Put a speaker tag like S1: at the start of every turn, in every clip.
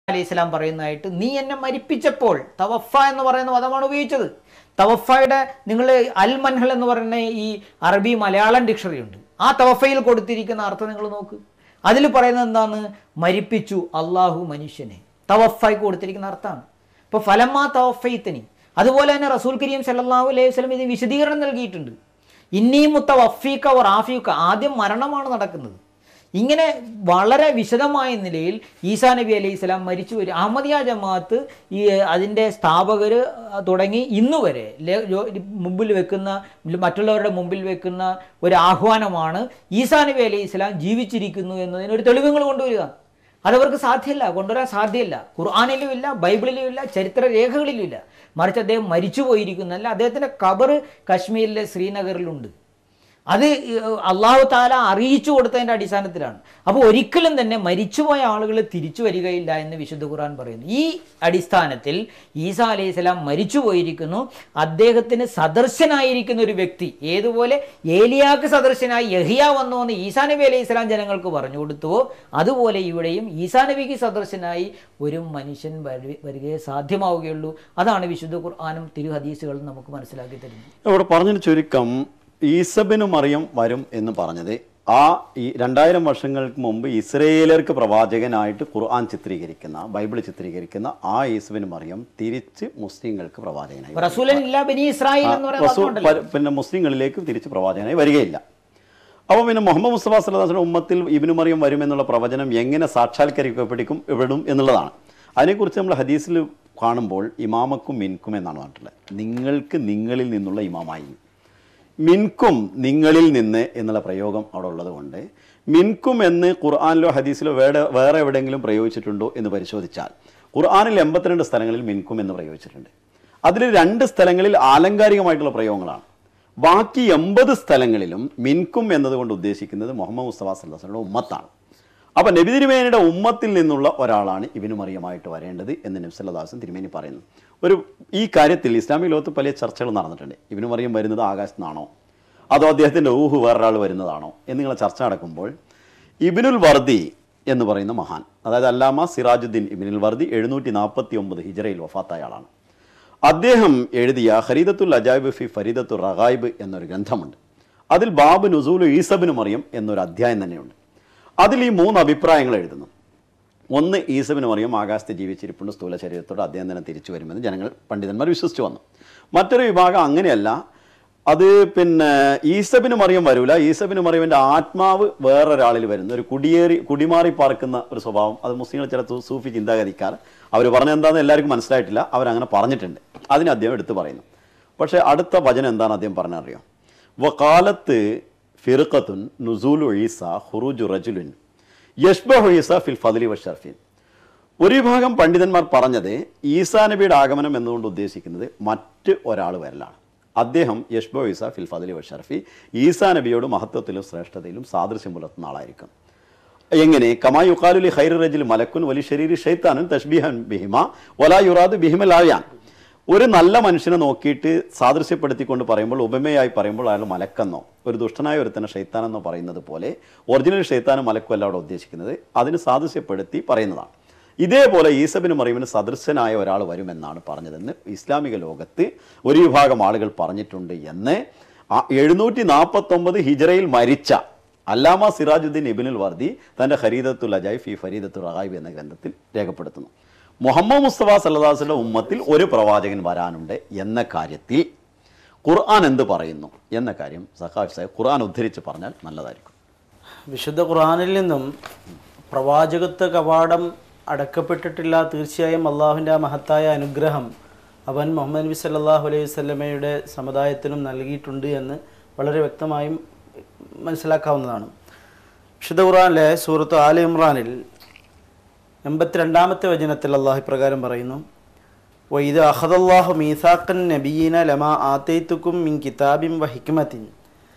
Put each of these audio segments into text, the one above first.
S1: അലൈഹി സ്വലാം പറയുന്നതായിട്ട് നീ എന്നെ മരിപ്പിച്ചപ്പോൾ തവഫ എന്ന് പറയുന്ന പദമാണ് ഉപയോഗിച്ചത് തവഫയുടെ നിങ്ങൾ അൽ മൻഹൽ എന്ന് പറയുന്ന ഈ അറബി മലയാളം ഡിക്ഷണറി ഉണ്ട് ആ തവഫയിൽ കൊടുത്തിരിക്കുന്ന അർത്ഥം നിങ്ങൾ നോക്ക് അതിൽ പറയുന്നത് എന്താണ് മരിപ്പിച്ചു അള്ളാഹു മനുഷ്യനെ തവഫയ്ക്ക് കൊടുത്തിരിക്കുന്ന അർത്ഥമാണ് ഇപ്പോൾ ഫലമാ തവഫൈത്തനി അതുപോലെ തന്നെ റസൂൽ കരീം സല്ലല്ലാഹു അലൈഹി വസല്ലം ഇതിന് വിശദീകരണം നൽകിയിട്ടുണ്ട് ഇന്നീ മുത്ത വഫീക്ക ഓർ ആഫീക്ക ആദ്യം മരണമാണ് നടക്കുന്നത് ഇങ്ങനെ വളരെ വിശദമായ നിലയിൽ ഈസാ നബി അലൈഹി സ്വലാം മരിച്ചു വരും അഹമ്മദിയ ജമാഅത്ത് ഈ അതിൻ്റെ സ്ഥാപകർ തുടങ്ങി ഇന്ന് വരെ ലെ- ലോ- മുമ്പിൽ വെക്കുന്ന മറ്റുള്ളവരുടെ മുമ്പിൽ വെക്കുന്ന ഒരു ആഹ്വാനമാണ് ഈസാ നബി അലൈഹി സ്വലാം ജീവിച്ചിരിക്കുന്നു എന്നതിന് ഒരു തെളിവുകൾ കൊണ്ടുവരിക അതവർക്ക് സാധ്യമല്ല കൊണ്ടുവരാൻ സാധ്യമല്ല ഖുർആാനിലും ഇല്ല ബൈബിളിലും ഇല്ല ചരിത്ര രേഖകളിലും ഇല്ല മറിച്ച് അദ്ദേഹം മരിച്ചു പോയിരിക്കുന്നല്ല അദ്ദേഹത്തിൻ്റെ കബർ കശ്മീരിലെ ശ്രീനഗറിലുണ്ട് അത് അള്ളാഹു താല അറിയിച്ചു കൊടുത്തതിൻ്റെ അടിസ്ഥാനത്തിലാണ് അപ്പോൾ ഒരിക്കലും തന്നെ മരിച്ചുപോയ ആളുകൾ തിരിച്ചു വരികയില്ല എന്ന് വിശുദ്ധ ഖുർആൻ പറയുന്നു ഈ അടിസ്ഥാനത്തിൽ ഈസാ അലൈഹി സ്വലാം മരിച്ചു പോയിരിക്കുന്നു അദ്ദേഹത്തിന് സദർശനായിരിക്കുന്ന ഒരു വ്യക്തി ഏതുപോലെ ഏലിയാക്ക് സദർശനായി യഹിയ വന്നു എന്ന് ഈസാ നബി അലൈഹി സ്വലാം ജനങ്ങൾക്ക് പറഞ്ഞു കൊടുത്തുവോ അതുപോലെ ഇവിടെയും ഈസാ നബിക്ക് സദർശനായി ഒരു മനുഷ്യൻ വരി- വരികയെ സാധ്യമാവുകയുള്ളൂ അതാണ് വിശുദ്ധ ഖുർആാനും തിരു ഹദീസുകളും നമുക്ക് മനസ്സിലാക്കി തരുന്നത്
S2: ഇവിടെ പറഞ്ഞതിന് ചുരുക്കം ഈസബിന് മറിയം വരും എന്ന് പറഞ്ഞത് ആ ഈ രണ്ടായിരം വർഷങ്ങൾക്ക് മുമ്പ് ഇസ്രയേലർക്ക് പ്രവാചകനായിട്ട് ഖുർആൻ ചിത്രീകരിക്കുന്ന ബൈബിൾ ചിത്രീകരിക്കുന്ന ആ ഈസബിന് മറിയം തിരിച്ച് മുസ്ലിങ്ങൾക്ക് പ്രവാചകനായി വരും.
S1: റസൂലൻ ഇല്ല ബനി ഇസ്രായേൽ എന്ന് പറയുന്ന
S2: റസൂൽ
S1: വാക്കുണ്ടല്ലോ.
S2: പ- പിന്നെ മുസ്ലിങ്ങളിലേക്ക് തിരിച്ച് പ്രവാചകനായി വരികയില്ല അപ്പോൾ പിന്നെ മുഹമ്മദ് മുസ്തഫ സല്ലാസിന്റെ ഉമ്മത്തിൽ ഇബിനു മറിയം വരുമെന്നുള്ള പ്രവചനം എങ്ങനെ സാക്ഷാത്കരിക്കപ്പെടിക്കും എവിടും എന്നുള്ളതാണ് അതിനെക്കുറിച്ച് നമ്മൾ ഹദീസിൽ കാണുമ്പോൾ ഇമാമക്കും മിൻക്കും എന്നാണ് പറഞ്ഞിട്ടുള്ളത് നിങ്ങൾക്ക് നിങ്ങളിൽ നിന്നുള്ള ഇമാമായി മിൻക്കും നിങ്ങളിൽ നിന്ന് എന്നുള്ള പ്രയോഗം അവിടെ ഉള്ളത് കൊണ്ട് മിൻക്കും എന്ന് ഖുർആാനിലോ ഹദീസിലോ വേറെ വേറെ എവിടെയെങ്കിലും പ്രയോഗിച്ചിട്ടുണ്ടോ എന്ന് പരിശോധിച്ചാൽ ഖുർആാനിൽ എൺപത്തിരണ്ട് സ്ഥലങ്ങളിൽ മിൻക്കും എന്ന് പ്രയോഗിച്ചിട്ടുണ്ട് അതിൽ രണ്ട് സ്ഥലങ്ങളിൽ ആലങ്കാരികമായിട്ടുള്ള പ്രയോഗങ്ങളാണ് ബാക്കി എൺപത് സ്ഥലങ്ങളിലും മിൻക്കും എന്നതുകൊണ്ട് ഉദ്ദേശിക്കുന്നത് മുഹമ്മദ് മുസ്തഫ സല്ലാസ്ലയുടെ ഉമ്മത്താണ് അപ്പൊ നബി തിരുമേനിയുടെ ഉമ്മത്തിൽ നിന്നുള്ള ഒരാളാണ് ഇവന് മറിയമായിട്ട് വരേണ്ടത് എന്ന് നബ്സല്ലാസും തിരുമേനി പറയുന്നു ഒരു ഈ കാര്യത്തിൽ ഇസ്ലാമിക ലോകത്ത് പല ചർച്ചകൾ നടന്നിട്ടുണ്ട് ഇവന് മറിയം വരുന്നത് ആകാശത്ത് നിന്നാണോ അതോ അദ്ദേഹത്തിൻ്റെ ഊഹ് വേറൊരാൾ വരുന്നതാണോ എന്നിങ്ങനെ ചർച്ച നടക്കുമ്പോൾ ഇബിനുൽ വർദി എന്ന് പറയുന്ന മഹാൻ അതായത് അല്ലാമ സിറാജുദ്ദീൻ ഇബിനുൽ വർദി എഴുന്നൂറ്റി നാൽപ്പത്തി ഒമ്പത് ഹിജറയിൽ വഫാത്തായ ആളാണ് അദ്ദേഹം എഴുതിയ ഹരീദത്തുൽ അജായിബ് ഫി ഫരീദത്തുൽ റഗായിബ് എന്നൊരു ഗ്രന്ഥമുണ്ട് അതിൽ ബാബ് നുസൂലു ഈസബിന് മറിയം എന്നൊരു അധ്യായം തന്നെയുണ്ട് അതിൽ ഈ മൂന്ന് അഭിപ്രായങ്ങൾ എഴുതുന്നു ഒന്ന് ഈസബിന് മറിയം ആകാശത്ത് ജീവിച്ചിരിപ്പുണ്ട് സ്ഥൂല ശരീരത്തോടെ അദ്ദേഹം തന്നെ തിരിച്ചു വരുമെന്ന് ജനങ്ങൾ പണ്ഡിതന്മാർ വിശ്വസിച്ചു വന്നു മറ്റൊരു വിഭാഗം അങ്ങനെയല്ല അത് പിന്നെ ഈസബിന് മറിയം വരൂല ഈസബിന് മറിയമിൻ്റെ ആത്മാവ് വേറൊരാളിൽ വരുന്ന ഒരു കുടിയേറി കുടിമാറി പാർക്കുന്ന ഒരു സ്വഭാവം അത് മുസ്ലിങ്ങൾ ചില സൂ- സൂഫി ചിന്താഗതിക്കാർ അവർ പറഞ്ഞ എന്താണെന്ന് എല്ലാവർക്കും മനസ്സിലായിട്ടില്ല അവരങ്ങനെ പറഞ്ഞിട്ടുണ്ട് അതിന് അദ്ദേഹം എടുത്തു പറയുന്നു പക്ഷേ അടുത്ത വചനം എന്താണ് അദ്ദേഹം പറഞ്ഞറിയോ വക്കാലത്ത് ഫിറുഖത്തുൻ നുസൂലു ഈസ ഹുറൂജു റജുലുൻ യഷ്ബഹു ഈസ ഫിൽ ഫദലി വഷർഫിൻ ഒരു വിഭാഗം പണ്ഡിതന്മാർ പറഞ്ഞത് ഈസാ നബിയുടെ ആഗമനം എന്നുകൊണ്ട് ഉദ്ദേശിക്കുന്നത് മറ്റ് ഒരാൾ വരലാണ് അദ്ദേഹം യഷ്ബോ ഈസ ഫിൽ ഫദലി വഷർഫി ഈസാ നബിയോട് മഹത്വത്തിലും ശ്രേഷ്ഠതയിലും സാദൃശ്യം പുലർത്തുന്ന ആളായിരിക്കും എങ്ങനെ കമായുക്കാലുലി ഹൈർ റജിൽ മലക്കുൻ വലി ശരീരി ഷെയ്ത്താനും തഷ്ബിഹൻ ബിഹിമ വലാ യുറാദ് ബിഹിമലായാൻ ഒരു നല്ല മനുഷ്യനെ നോക്കിയിട്ട് സാദൃശ്യപ്പെടുത്തിക്കൊണ്ട് പറയുമ്പോൾ ഉപമയായി പറയുമ്പോൾ അയാൾ മലക്കെന്നോ ഒരു ദുഷ്ടനായ ഒരുത്തനെ ഷെയ്ത്താനെന്നോ പറയുന്നത് പോലെ ഒറിജിനൽ ഷെയ്ത്താനും മലക്കും അല്ല അവിടെ ഉദ്ദേശിക്കുന്നത് അതിന് സാദൃശ്യപ്പെടുത്തി പറയുന്നതാണ് ഇതേപോലെ ഈസബിന് മറിയമിന് സദൃശനായ ഒരാൾ വരുമെന്നാണ് പറഞ്ഞതെന്ന് ഇസ്ലാമിക ലോകത്ത് ഒരു വിഭാഗം ആളുകൾ പറഞ്ഞിട്ടുണ്ട് എന്ന് എഴുന്നൂറ്റി നാൽപ്പത്തൊമ്പത് ഹിജറയിൽ മരിച്ച അല്ലാമ സിറാജുദ്ദീൻ ഇബിനുൽ വർദി തൻ്റെ ഹരീദത്തുൽ അജായ് ഫി ഫരീദത്തുൽ റഹായിബ് എന്ന ഗ്രന്ഥത്തിൽ രേഖപ്പെടുത്തുന്നു മുഹമ്മദ് മുസ്തഫ സല്ലാസിന്റെ ഉമ്മത്തിൽ ഒരു പ്രവാചകൻ വരാനുണ്ട് എന്ന കാര്യത്തിൽ ഖുർആൻ എന്ത് പറയുന്നു എന്ന കാര്യം സഖാഫ് സാഹിബ് ഖുർആൻ ഉദ്ധരിച്ച് പറഞ്ഞാൽ നല്ലതായിരിക്കും
S3: വിശുദ്ധ ഖുർആനിൽ നിന്നും പ്രവാചകത്വ കവാടം അടക്കപ്പെട്ടിട്ടില്ല തീർച്ചയായും അള്ളാഹുവിൻ്റെ ആ മഹത്തായ അനുഗ്രഹം അവൻ മുഹമ്മദ് നബി സല്ലല്ലാഹു അലൈഹി വസല്ലമയുടെ സമുദായത്തിനും നൽകിയിട്ടുണ്ട് എന്ന് വളരെ വ്യക്തമായും മനസ്സിലാക്കാവുന്നതാണ് വിശുദ്ധ ഖുർആനിലെ സൂറത്ത് ആല ഇമ്രാനിൽ എൺപത്തിരണ്ടാമത്തെ വചനത്തിൽ അള്ളാഹു ഇപ്രകാരം പറയുന്നു വൈദ് അഹദല്ലാഹു മീസാഖൻ നബീന ലമാ ആത്തൈത്തുക്കും മിൻ കിതാബിൻ വ ഹിക്മത്തിൻ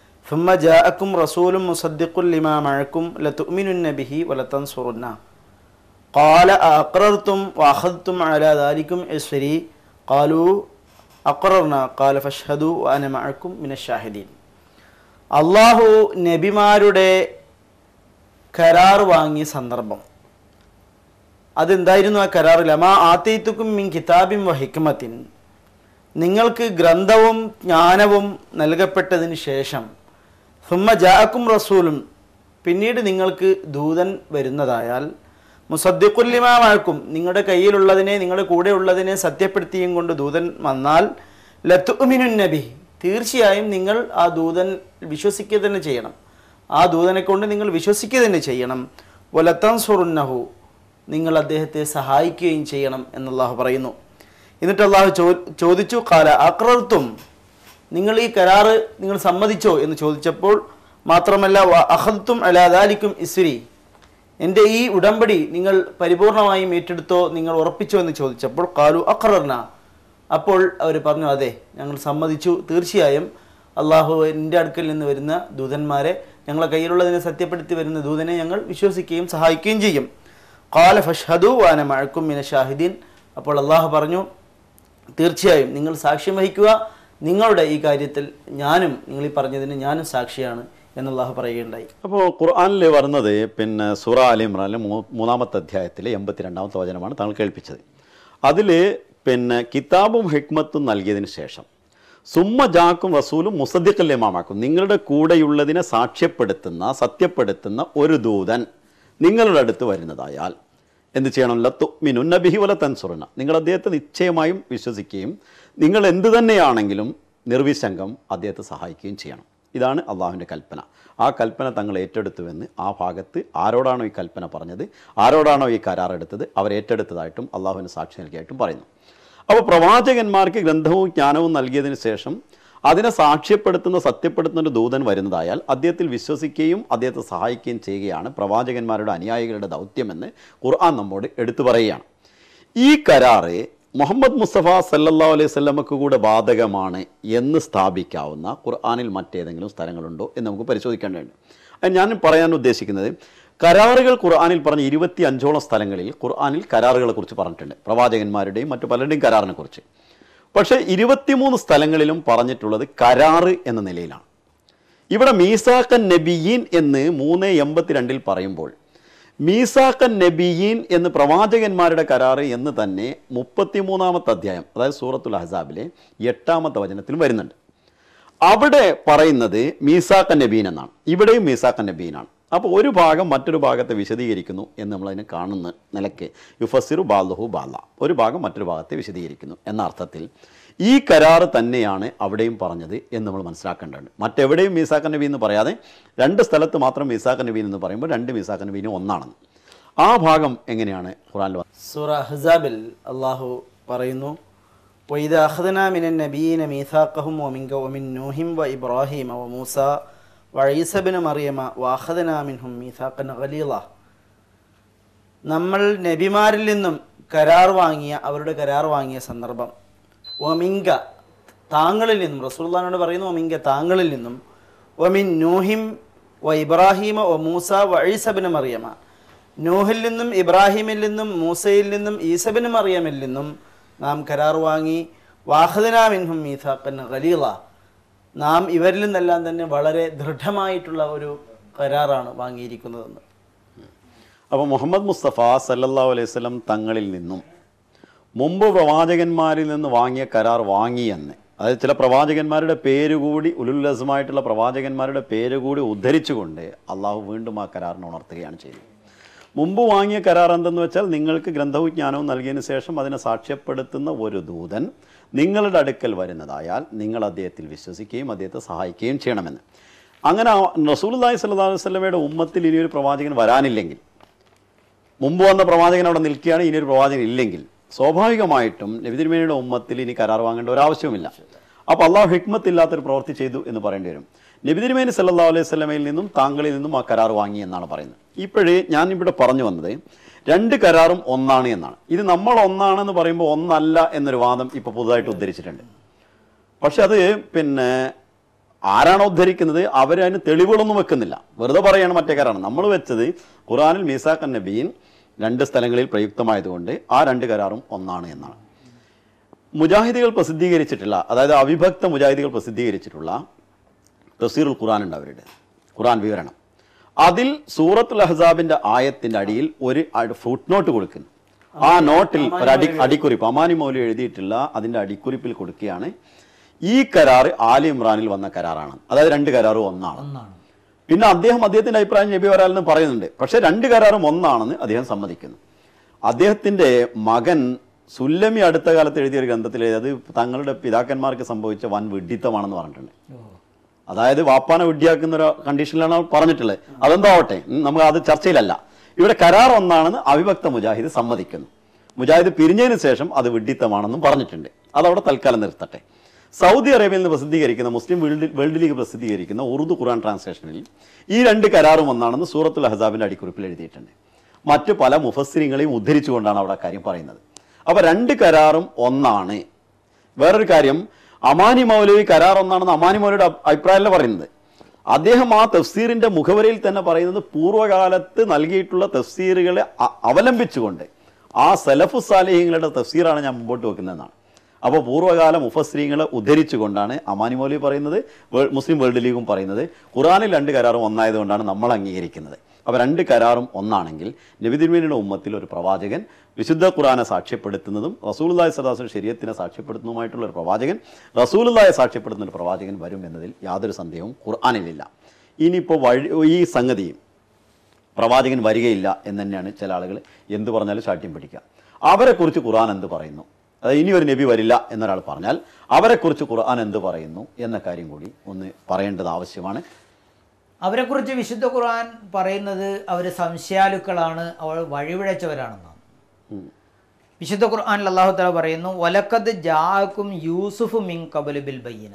S3: ثم جاءكم رسول مصدق لما معكم لتؤمنن به ولتنصرنه قال أقررتم وأخذتم على ذلكم إصري قالوا أقررنا قال فاشهدوا وأنا معكم من الشاهدين അള്ളാഹു നബിമാരുടെ കരാർ വാങ്ങിയ സന്ദർഭം അതെന്തായിരുന്നു ആ കരാർ ലമാ ആത്തേത്തുക്കും മിൻ കിതാബിൻ വ ഹിക്മത്തിൻ നിങ്ങൾക്ക് ഗ്രന്ഥവും ജ്ഞാനവും നൽകപ്പെട്ടതിന് ശേഷം സുമ്മ ജാക്കും റസൂലും പിന്നീട് നിങ്ങൾക്ക് ദൂതൻ വരുന്നതായാൽ മുസദ്ദിഖുല്ലിമാക്കും നിങ്ങളുടെ കയ്യിലുള്ളതിനെ നിങ്ങളുടെ കൂടെ ഉള്ളതിനെ സത്യപ്പെടുത്തിയും കൊണ്ട് ദൂതൻ വന്നാൽ ലത്തുമിനുൻ നബി തീർച്ചയായും നിങ്ങൾ ആ ദൂതൻ വിശ്വസിക്കുക തന്നെ ചെയ്യണം ആ ദൂതനെ കൊണ്ട് നിങ്ങൾ വിശ്വസിക്കുക തന്നെ ചെയ്യണം വലത്തൻ സുറുന്നഹു നിങ്ങൾ അദ്ദേഹത്തെ സഹായിക്കുകയും ചെയ്യണം എന്നല്ലാഹു പറയുന്നു എന്നിട്ട് അള്ളാഹു ചോ ചോദിച്ചു കാല അക്രർത്തും നിങ്ങൾ ഈ കരാറ് നിങ്ങൾ സമ്മതിച്ചോ എന്ന് ചോദിച്ചപ്പോൾ മാത്രമല്ല അഹദ്ത്തും അലാദാലിക്കും ഇസ്രി എൻ്റെ ഈ ഉടമ്പടി നിങ്ങൾ പരിപൂർണമായും ഏറ്റെടുത്തോ നിങ്ങൾ ഉറപ്പിച്ചോ എന്ന് ചോദിച്ചപ്പോൾ കാലു അഖറർന അപ്പോൾ അവർ പറഞ്ഞു അതെ ഞങ്ങൾ സമ്മതിച്ചു തീർച്ചയായും അള്ളാഹു എൻ്റെ അടുക്കൽ നിന്ന് വരുന്ന ദൂതന്മാരെ ഞങ്ങളെ കയ്യിലുള്ളതിനെ സത്യപ്പെടുത്തി വരുന്ന ദൂതനെ ഞങ്ങൾ വിശ്വസിക്കുകയും സഹായിക്കുകയും ചെയ്യും കാല ഫഷ്ഹദു വാന മഴക്കും മിന ഷാഹിദീൻ അപ്പോൾ അള്ളാഹു പറഞ്ഞു തീർച്ചയായും നിങ്ങൾ സാക്ഷ്യം വഹിക്കുക നിങ്ങളുടെ ഈ കാര്യത്തിൽ ഞാനും നിങ്ങൾ ഈ പറഞ്ഞതിന് ഞാനും സാക്ഷിയാണ് എന്ന് അള്ളാഹു പറയുകയുണ്ടായി
S2: അപ്പോൾ ഖുർആനിൽ വരുന്നത് പിന്നെ സുറ അലി ഇമ്രാനിലെ മൂ മൂന്നാമത്തെ അധ്യായത്തിലെ എൺപത്തിരണ്ടാമത്തെ വചനമാണ് താങ്കൾ കേൾപ്പിച്ചത് അതിൽ പിന്നെ കിതാബും ഹിക്മത്തും നൽകിയതിന് ശേഷം സുമ്മ ജാക്കും റസൂലും മുസദ്ദിഖല്യമാക്കും നിങ്ങളുടെ കൂടെയുള്ളതിനെ സാക്ഷ്യപ്പെടുത്തുന്ന സത്യപ്പെടുത്തുന്ന ഒരു ദൂതൻ നിങ്ങളുടെ അടുത്ത് വരുന്നതായാൽ എന്ത് ചെയ്യണം ലത്തുമിനു നബിഹി വല തൻസുറന നിങ്ങൾ അദ്ദേഹത്തെ നിശ്ചയമായും വിശ്വസിക്കുകയും നിങ്ങൾ എന്ത് തന്നെയാണെങ്കിലും നിർവിശങ്കം അദ്ദേഹത്തെ സഹായിക്കുകയും ചെയ്യണം ഇതാണ് അള്ളാഹുവിൻ്റെ കൽപ്പന ആ കൽപ്പന തങ്ങൾ ഏറ്റെടുത്തുവെന്ന് ആ ഭാഗത്ത് ആരോടാണോ ഈ കൽപ്പന പറഞ്ഞത് ആരോടാണോ ഈ കരാർ എടുത്തത് അവർ ഏറ്റെടുത്തതായിട്ടും അള്ളാഹുവിന് സാക്ഷി നൽകിയായിട്ടും പറയുന്നു അപ്പോൾ പ്രവാചകന്മാർക്ക് ഗ്രന്ഥവും ജ്ഞാനവും നൽകിയതിന് ശേഷം അതിനെ സാക്ഷ്യപ്പെടുത്തുന്ന സത്യപ്പെടുത്തുന്ന ഒരു ദൂതൻ വരുന്നതായാൽ അദ്ദേഹത്തിൽ വിശ്വസിക്കുകയും അദ്ദേഹത്തെ സഹായിക്കുകയും ചെയ്യുകയാണ് പ്രവാചകന്മാരുടെ അനുയായികളുടെ ദൗത്യമെന്ന് ഖുർആൻ നമ്മോട് എടുത്തു പറയുകയാണ് ഈ കരാറ് മുഹമ്മദ് മുസ്തഫ സല്ലല്ലാഹു അലൈഹി സ്വല്ലമക്ക് കൂടെ ബാധകമാണ് എന്ന് സ്ഥാപിക്കാവുന്ന ഖുർആനിൽ മറ്റേതെങ്കിലും സ്ഥലങ്ങളുണ്ടോ എന്ന് നമുക്ക് പരിശോധിക്കേണ്ടതുണ്ട് അത് ഞാൻ പറയാൻ ഉദ്ദേശിക്കുന്നത് കരാറുകൾ ഖുർആനിൽ പറഞ്ഞ ഇരുപത്തി അഞ്ചോളം സ്ഥലങ്ങളിൽ ഖുർആനിൽ കരാറുകളെ കുറിച്ച് പറഞ്ഞിട്ടുണ്ട് പ്രവാചകന്മാരുടെയും മറ്റു പലരുടെയും കരാറിനെ കുറിച്ച് പക്ഷേ ഇരുപത്തിമൂന്ന് സ്ഥലങ്ങളിലും പറഞ്ഞിട്ടുള്ളത് കരാറ് എന്ന നിലയിലാണ് ഇവിടെ മീസാക്കൻ നബിയീൻ എന്ന് മൂന്ന് എൺപത്തിരണ്ടിൽ പറയുമ്പോൾ മീസാക്കൻ നബിയീൻ എന്ന് പ്രവാചകന്മാരുടെ കരാറ് എന്ന് തന്നെ മുപ്പത്തിമൂന്നാമത്തെ അധ്യായം അതായത് സൂറത്തുൽ അഹസാബിലെ എട്ടാമത്തെ വചനത്തിൽ വരുന്നുണ്ട് അവിടെ പറയുന്നത് മീസാക്കൻ നബീൻ എന്നാണ് ഇവിടെയും മീസാക്കൻ നബീനാണ് അപ്പോൾ ഒരു ഭാഗം മറ്റൊരു ഭാഗത്തെ വിശദീകരിക്കുന്നു എന്ന് നമ്മളതിനെ കാണുന്ന നിലയ്ക്ക് യുഫസിറു ബാലുഹു ബാല ഒരു ഭാഗം മറ്റൊരു ഭാഗത്തെ വിശദീകരിക്കുന്നു എന്ന അർത്ഥത്തിൽ ഈ കരാറ് തന്നെയാണ് അവിടെയും പറഞ്ഞത് എന്ന് നമ്മൾ മനസ്സിലാക്കേണ്ടതുണ്ട് മറ്റെവിടെയും മീസാക്കൻ നബി എന്ന് പറയാതെ രണ്ട് സ്ഥലത്ത് മാത്രം മീസാക്കൻ നബീൻ എന്ന് പറയുമ്പോൾ രണ്ട് മീസാക്കൻ നബീനും ഒന്നാണെന്ന് ആ ഭാഗം എങ്ങനെയാണ് ഖുറാനിൽ വന്നത്?
S3: സൂറ ഹസാബിൽ അള്ളാഹു പറയുന്നു وإذا أخذنا من النبيين ميثاقهم ومنك ومن نوح وإبراهيم وموسى وعيسى بن مريم وأخذنا منهم ميثاقا غليظا നമ്മൾ നബിമാരിൽ നിന്നും കരാർ വാങ്ങിയ അവരുടെ കരാർ വാങ്ങിയ സന്ദർഭം ഒമിങ്ക താങ്കളിൽ നിന്നും റസൂൽഖാനോട് പറയുന്നു ഒമിങ്ക താങ്കളിൽ നിന്നും ഒമിൻ നൂഹിം വ ഇബ്രാഹിമ ഒ മൂസ വ ഈസബിന് മറിയമ നൂഹിൽ നിന്നും ഇബ്രാഹിമിൽ നിന്നും മൂസയിൽ നിന്നും ഈസബിന് മറിയമിൽ നിന്നും നാം കരാർ വാങ്ങി വാഹദനാമിൻഹും മീഥാക്കൻ ഖലീല നാം ഇവരിൽ നിന്നെല്ലാം തന്നെ വളരെ ദൃഢമായിട്ടുള്ള ഒരു കരാറാണ് വാങ്ങിയിരിക്കുന്നതെന്ന്
S2: അപ്പോൾ മുഹമ്മദ് മുസ്തഫ സല്ലല്ലാഹു അലൈഹി വസല്ലം തങ്ങളിൽ നിന്നും മുമ്പ് പ്രവാചകന്മാരിൽ നിന്ന് വാങ്ങിയ കരാർ വാങ്ങിയെന്ന് അതായത് ചില പ്രവാചകന്മാരുടെ പേര് കൂടി ഉലുല്ലസമായിട്ടുള്ള പ്രവാചകന്മാരുടെ പേര് കൂടി ഉദ്ധരിച്ചുകൊണ്ട് അള്ളാഹു വീണ്ടും ആ കരാറിനെ ഉണർത്തുകയാണ് ചെയ്തത് മുമ്പ് വാങ്ങിയ കരാർ എന്തെന്ന് വെച്ചാൽ നിങ്ങൾക്ക് ഗ്രന്ഥവും ജ്ഞാനവും നൽകിയതിന് ശേഷം അതിനെ സാക്ഷ്യപ്പെടുത്തുന്ന ഒരു ദൂതൻ നിങ്ങളുടെ അടുക്കൽ വരുന്നതായാൽ നിങ്ങൾ അദ്ദേഹത്തിൽ വിശ്വസിക്കുകയും അദ്ദേഹത്തെ സഹായിക്കുകയും ചെയ്യണമെന്ന് അങ്ങനെ റസൂലുള്ളാഹി സ്വല്ലല്ലാഹു അലൈഹി വസല്ലമയുടെ ഉമ്മത്തിൽ ഇനിയൊരു പ്രവാചകൻ വരാനില്ലെങ്കിൽ മുമ്പ് വന്ന പ്രവാചകൻ അവിടെ നിൽക്കുകയാണ് ഇനിയൊരു പ്രവാചകൻ ഇല്ലെങ്കിൽ സ്വാഭാവികമായിട്ടും നബിതിരുമേനിയുടെ ഉമ്മത്തിൽ ഇനി കരാർ വാങ്ങേണ്ട ഒരു ആവശ്യവുമില്ല അപ്പോൾ അള്ളാഹു ഹിക്മത്തില്ലാത്തൊരു പ്രവൃത്തി ചെയ്തു എന്ന് പറയേണ്ടി വരും നബിതിരുമേനി സല്ലാ അലൈഹി സ്വലമയിൽ നിന്നും താങ്കളിൽ നിന്നും ആ കരാർ വാങ്ങി എന്നാണ് പറയുന്നത് ഇപ്പോഴേ ഞാൻ ഇവിടെ പറഞ്ഞു വന്നത് രണ്ട് കരാറും ഒന്നാണ് എന്നാണ് ഇത് നമ്മൾ ഒന്നാണെന്ന് പറയുമ്പോൾ ഒന്നല്ല എന്നൊരു വാദം ഇപ്പോൾ പുതുതായിട്ട് ഉദ്ധരിച്ചിട്ടുണ്ട് പക്ഷെ അത് പിന്നെ ആരാണ് ഉദ്ധരിക്കുന്നത് അവരതിന് തെളിവുകളൊന്നും വെക്കുന്നില്ല വെറുതെ പറയാണ് മറ്റേ കരാറാണ് നമ്മൾ വെച്ചത് ഖുറാനിൽ മീസാഖൻ നബീൻ രണ്ട് സ്ഥലങ്ങളിൽ പ്രയുക്തമായതുകൊണ്ട് ആ രണ്ട് കരാറും ഒന്നാണ് എന്നാണ് മുജാഹിദികൾ പ്രസിദ്ധീകരിച്ചിട്ടുള്ള അതായത് അവിഭക്ത മുജാഹിദികൾ പ്രസിദ്ധീകരിച്ചിട്ടുള്ള തസീറുൽ ഖുറാൻ ഉണ്ട് അവരുടെ ഖുറാൻ വിവരണം അതിൽ സൂറത്തുൽ അഹ്സാബിൻ്റെ ആയത്തിൻ്റെ അടിയിൽ ഒരു ഫുട് നോട്ട് കൊടുക്കുന്നു ആ നോട്ടിൽ ഒരു അടി അടിക്കുറിപ്പ് അമാനി മൗലി എഴുതിയിട്ടുള്ള അതിന്റെ അടിക്കുറിപ്പിൽ കൊടുക്കുകയാണ് ഈ കരാർ ആലി ഇമ്രാനിൽ വന്ന കരാറാണ് അതായത് രണ്ട് കരാറും ഒന്നാണ്
S1: ഒന്നാണ്
S2: പിന്നെ അദ്ദേഹം അദ്ദേഹത്തിന്റെ അഭിപ്രായം നബി വരാലെന്ന് പറയുന്നുണ്ട് പക്ഷെ രണ്ട് കരാറും ഒന്നാണെന്ന് അദ്ദേഹം സമ്മതിക്കുന്നു അദ്ദേഹത്തിന്റെ മകൻ സുല്ലമി അടുത്ത കാലത്ത് എഴുതിയ ഒരു ഗ്രന്ഥത്തിൽ അത് തങ്ങളുടെ പിതാക്കന്മാർക്ക് സംഭവിച്ച വൻ വിഡ്ഢിത്തമാണെന്ന് പറഞ്ഞിട്ടുണ്ട് അതായത് വാപ്പാനെ വിഡ്ഢിയാക്കുന്ന ഒരു കണ്ടീഷനിലാണ് അവർ പറഞ്ഞിട്ടുള്ളത് അതെന്തോ ആവട്ടെ ഉം, നമുക്ക് അത് ചർച്ചയിലല്ല ഇവിടെ കരാർ ഒന്നാണെന്ന് അവിഭക്ത മുജാഹിദ് സമ്മതിക്കുന്നു മുജാഹിദ് പിരിഞ്ഞതിന് ശേഷം അത് വിഡ്ഢിത്തമാണെന്നും പറഞ്ഞിട്ടുണ്ട് അതവിടെ തൽക്കാലം നിർത്തട്ടെ സൗദി അറേബ്യയിൽ നിന്ന് പ്രസിദ്ധീകരിക്കുന്ന മുസ്ലിം വേൾഡ് വേൾഡ് ലീഗ് പ്രസിദ്ധീകരിക്കുന്ന ഉറുദു ഖുറാൻ ട്രാൻസ്ലേഷനിൽ ഈ രണ്ട് കരാറും ഒന്നാണെന്ന് സൂറത്തുൽ അഹസാബിന്റെ അടിക്കുറിപ്പിൽ എഴുതിയിട്ടുണ്ട് മറ്റു പല മുഫസ്സിരിങ്ങളെയും ഉദ്ധരിച്ചുകൊണ്ടാണ് അവിടെ ആ കാര്യം പറയുന്നത് അപ്പൊ രണ്ട് കരാറും ഒന്നാണ് വേറൊരു കാര്യം അമാനി മൗലവി കരാർ ഒന്നാണെന്ന് അമാനി മൗലവിയുടെ അഭി- അഭിപ്രായമല്ല പറയുന്നത് അദ്ദേഹം ആ തഫ്സീറിന്റെ മുഖവരയിൽ തന്നെ പറയുന്നത് പൂർവ്വകാലത്ത് നൽകിയിട്ടുള്ള തഫ്സീറുകളെ അ- അവലംബിച്ചുകൊണ്ട് ആ സലഫു സാലിഹ്യങ്ങളുടെ തഫ്സീറാണ് ഞാൻ മുമ്പോട്ട് വെക്കുന്നതെന്നാണ് അപ്പോൾ പൂർവ്വകാല മുഫസ്രീങ്ങളെ ഉദ്ധരിച്ചുകൊണ്ടാണ് അമാനി മൗലവി പറയുന്നത് വേ- മുസ്ലിം വേൾഡ് ലീഗും പറയുന്നത് ഖുറാനിൽ രണ്ട് കരാറും ഒന്നായതുകൊണ്ടാണ് നമ്മൾ അംഗീകരിക്കുന്നത് അപ്പോൾ രണ്ട് കരാറും ഒന്നാണെങ്കിൽ നബിതിരുമേനിയുടെ ഉമ്മത്തിൽ ഒരു പ്രവാചകൻ വിശുദ്ധ ഖുറാനെ സാക്ഷ്യപ്പെടുത്തുന്നതും റസൂലുള്ളാഹി സദാസുൽ ശരീരത്തിനെ സാക്ഷ്യപ്പെടുത്തുന്നതുമായിട്ടുള്ള ഒരു പ്രവാചകൻ റസൂലുള്ളാഹെ സാക്ഷ്യപ്പെടുത്തുന്ന ഒരു പ്രവാചകൻ വരും എന്നതിൽ യാതൊരു സന്ദേഹവും ഖുർആാനിലില്ല ഇനിയിപ്പോൾ വഴി ഈ സംഗതി പ്രവാചകൻ വരികയില്ല എന്ന് തന്നെയാണ് ചില ആളുകൾ എന്ത് പറഞ്ഞാലും ശാഠ്യം പിടിക്കുക അവരെക്കുറിച്ച് ഖുർആൻ എന്ത് പറയുന്നു അതായത് ഇനി ഒരു നബി വരില്ല എന്നൊരാൾ പറഞ്ഞാൽ അവരെക്കുറിച്ച് ഖുർആൻ എന്ത് പറയുന്നു എന്ന കാര്യം കൂടി ഒന്ന് പറയേണ്ടത് ആവശ്യമാണ്
S1: അവരെക്കുറിച്ച് വിശുദ്ധ ഖുർആൻ പറയുന്നത് അവർ സംശയാലുക്കളാണ് അവർ വഴിവിഴച്ചവരാണെന്നാണ്
S2: ഉം.
S1: വിശുദ്ധ ഖുർആനിൽ അള്ളാഹു തആല പറയുന്നു വലക്കത് ജാക്കും യൂസുഫ് മിൻ കബൽ ബിൽ ബയ്യന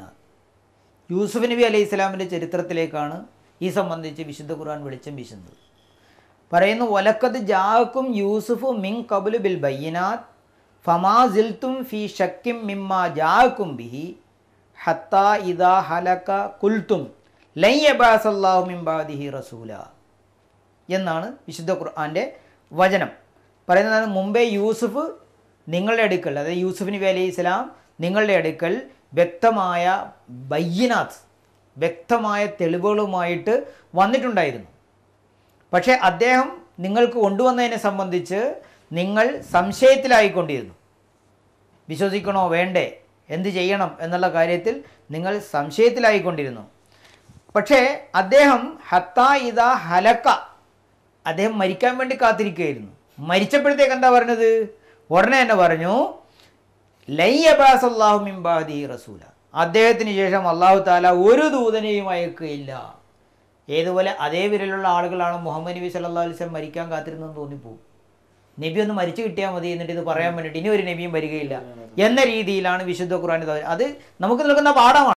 S1: യൂസുഫ് നബി അലൈഹി ഇസ്ലാമിൻ്റെ ചരിത്രത്തിലേക്കാണ് ഈ സംബന്ധിച്ച് വിശുദ്ധ ഖുർആൻ വെളിച്ചം വീശുന്നത് പറയുന്നു വലക്കത് ജാക്കും യൂസുഫ് മിൻ കബുൽ ബിൽ ബയ്യനാത്ത് ഫമാ സിൽത്തും ഫി ഷക്കിം മിമ്മ ജാക്കും ബിഹി ഹത്ത ഇദാ ഹലക കുൽത്തും ലയ്യബാസല്ലാഹു മിൻ ബാദിഹി റസൂല എന്നാണ് വിശുദ്ധ ഖുർആൻ്റെ വചനം പറയുന്നതാണ് മുമ്പേ യൂസുഫ് നിങ്ങളുടെ അടുക്കൽ അതായത് യൂസുഫ് നബി അലൈഹി ഇസ്ലാം നിങ്ങളുടെ അടുക്കൽ വ്യക്തമായ ബയ്യനാത്ത് വ്യക്തമായ തെളിവുകളുമായിട്ട് വന്നിട്ടുണ്ടായിരുന്നു പക്ഷേ അദ്ദേഹം നിങ്ങൾക്ക് കൊണ്ടുവന്നതിനെ സംബന്ധിച്ച് നിങ്ങൾ സംശയത്തിലായിക്കൊണ്ടിരുന്നു വിശ്വസിക്കണോ വേണ്ടേ എന്ത് ചെയ്യണം എന്നുള്ള കാര്യത്തിൽ നിങ്ങൾ സംശയത്തിലായിക്കൊണ്ടിരുന്നു പക്ഷേ അദ്ദേഹം ഹത്താ ഇത ഹലക്ക അദ്ദേഹം മരിക്കാൻ വേണ്ടി കാത്തിരിക്കുകയായിരുന്നു മരിച്ചപ്പോഴത്തേക്ക് എന്താ പറഞ്ഞത് ഉടനെ തന്നെ പറഞ്ഞു ലൈ അബാസ് അള്ളാഹു മിംബാദി റസൂല അദ്ദേഹത്തിന് ശേഷം അള്ളാഹു താല ഒരു ദൂതനെയും അയക്കുകയില്ല ഏതുപോലെ അതേ വിരലുള്ള ആളുകളാണ് മുഹമ്മദ് നബി സല്ലാ അലൈഹി വസല്ലം മരിക്കാൻ കാത്തിരുന്നെന്ന് തോന്നിപ്പോവും നബി ഒന്ന് മരിച്ചു കിട്ടിയാൽ മതി എന്നിട്ട് ഇത് പറയാൻ വേണ്ടിയിട്ട് ഇനി ഒരു നബിയും വരികയില്ല എന്ന രീതിയിലാണ് വിശുദ്ധ ഖുർആൻ ഇത് അത് നമുക്ക് നൽകുന്ന പാഠമാണ്